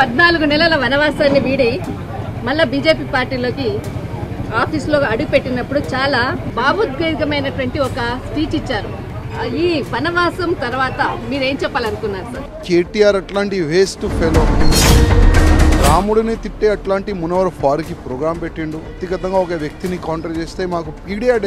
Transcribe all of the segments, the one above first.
పద్నాలుగు నెలల వనవాసాన్ని వీడి మళ్ళా బీజేపీ పార్టీలోకి ఆఫీస్లో అడుగుపెట్టినప్పుడు చాలా భావోద్వేగమైనటువంటి ఒక స్పీచ్ ఇచ్చారు ఆ, ఈ వనవాసం తర్వాత మీరేం చెప్పాలనుకున్నారు సార్ కేటీఆర్ అట్లాంటి వేస్ట్ ఫెలో రాముడిని తిట్టే అట్లాంటి మునవర్ ఫారుకి ప్రోగ్రాం పెట్టిండు వ్యక్తిగతంగా ఒక వ్యక్తిని కౌంటర్ చేస్తే మాకు పీడియాడ్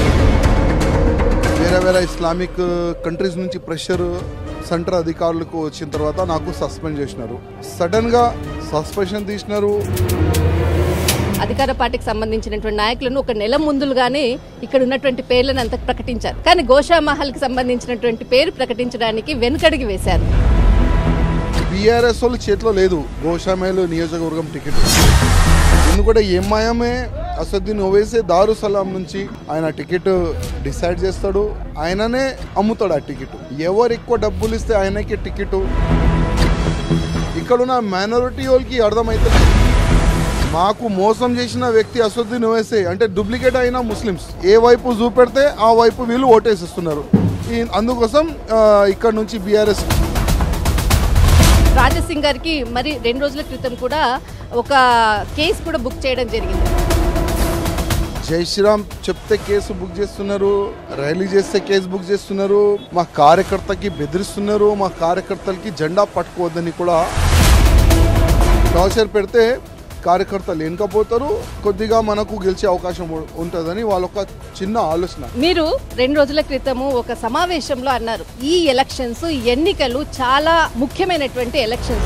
వేరే వేరే ఇస్లామిక్ కంట్రీస్ నుంచి ప్రెషర్ సెంటర్ అధికారులకు వచ్చిన తర్వాత నాకు సస్పెండ్ చేసినారు సడన్గా సస్పెన్షన్ తీసినారు అధికార పార్టీకి సంబంధించినటువంటి నాయకులను ఒక నెల ముందులుగానే ఇక్కడ ఉన్నటువంటి పేర్లను అంత ప్రకటించారు కానీ గోషామహల్కి సంబంధించినటువంటి పేరు ప్రకటించడానికి వెనుకడిగి వేశారు బీఆర్ఎస్ వాళ్ళు చేతిలో లేదు గోషామేలు నియోజకవర్గం టికెట్ ఎందుకంటే ఎంఐఎంఏ అసదుద్దీన్ ఓవైసీ దారు సలాం నుంచి ఆయన టికెట్ డిసైడ్ చేస్తాడు ఆయననే అమ్ముతాడు ఆ టికెట్ ఎవరు ఎక్కువ డబ్బులు ఇస్తే ఆయనకి టికెట్ ఇక్కడున్న మైనారిటీ వాళ్ళకి అర్థమవుతుంది మాకు మోసం చేసిన వ్యక్తి అసదుద్దీన్ ఓవైసీ అంటే డూప్లికేట్ అయిన ముస్లిమ్స్ ఏ వైపు చూపెడితే ఆ వైపు వీళ్ళు ఓటేసిస్తున్నారు ఈ- అందుకోసం ఆ, ఇక్కడ నుంచి బీఆర్ఎస్ రాజసింగ్ గారికి మరి రెండు రోజుల క్రితం కూడా ఒక కేసు కూడా బుక్ చేయడం జరిగింది జై శ్రీరామ్ చెప్తే కేసు బుక్ చేస్తున్నారు ర్యాలీ చేస్తే కేసు బుక్ చేస్తున్నారు మా కార్యకర్తకి బెదిరిస్తున్నారు మా కార్యకర్తలకి జెండా పట్టుకోవద్దని కూడా టార్చర్ పెడితే కార్యకర్తలు వెనుకపోతారు కొద్దిగా మనకు గెలిచే అవకాశం ఉ- ఉంటుందని వాళ్ళ ఒక చిన్న ఆలోచన మీరు రెండు రోజుల క్రితము ఒక సమావేశంలో అన్నారు ఈ ఎలక్షన్స్ ఎన్నికలు చాలా ముఖ్యమైనటువంటి ఎలక్షన్స్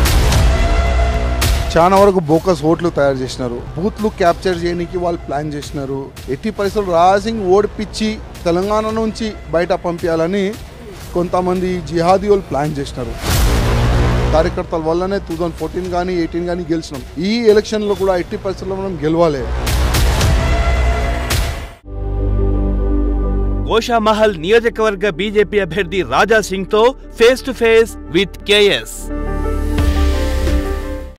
చాలా వరకు బోకస్ ఓట్లు తయారు చేసినారు బూత్లు క్యాప్చర్ చేయడానికి వాళ్ళు ప్లాన్ చేసినారు ఎట్టి పరిస్థితులు రాసింగ్ ఓడిపించి తెలంగాణ నుంచి బయట పంపించాలని కొంతమంది జిహాదీ వాళ్ళు ప్లాన్ చేసినారు కార్యకర్తల వల్లనే టూ థౌజండ్ ఫోర్టీన్ కానీ ఎయిటీన్ కానీ గెలిచినాం ఈ ఎలక్షన్లో కూడా ఎట్టి పరిస్థితుల్లో మనం గెలవాలి గోషామహల్ నియోజకవర్గ బీజేపీ అభ్యర్థి రాజా సింగ్ తో face to face with KS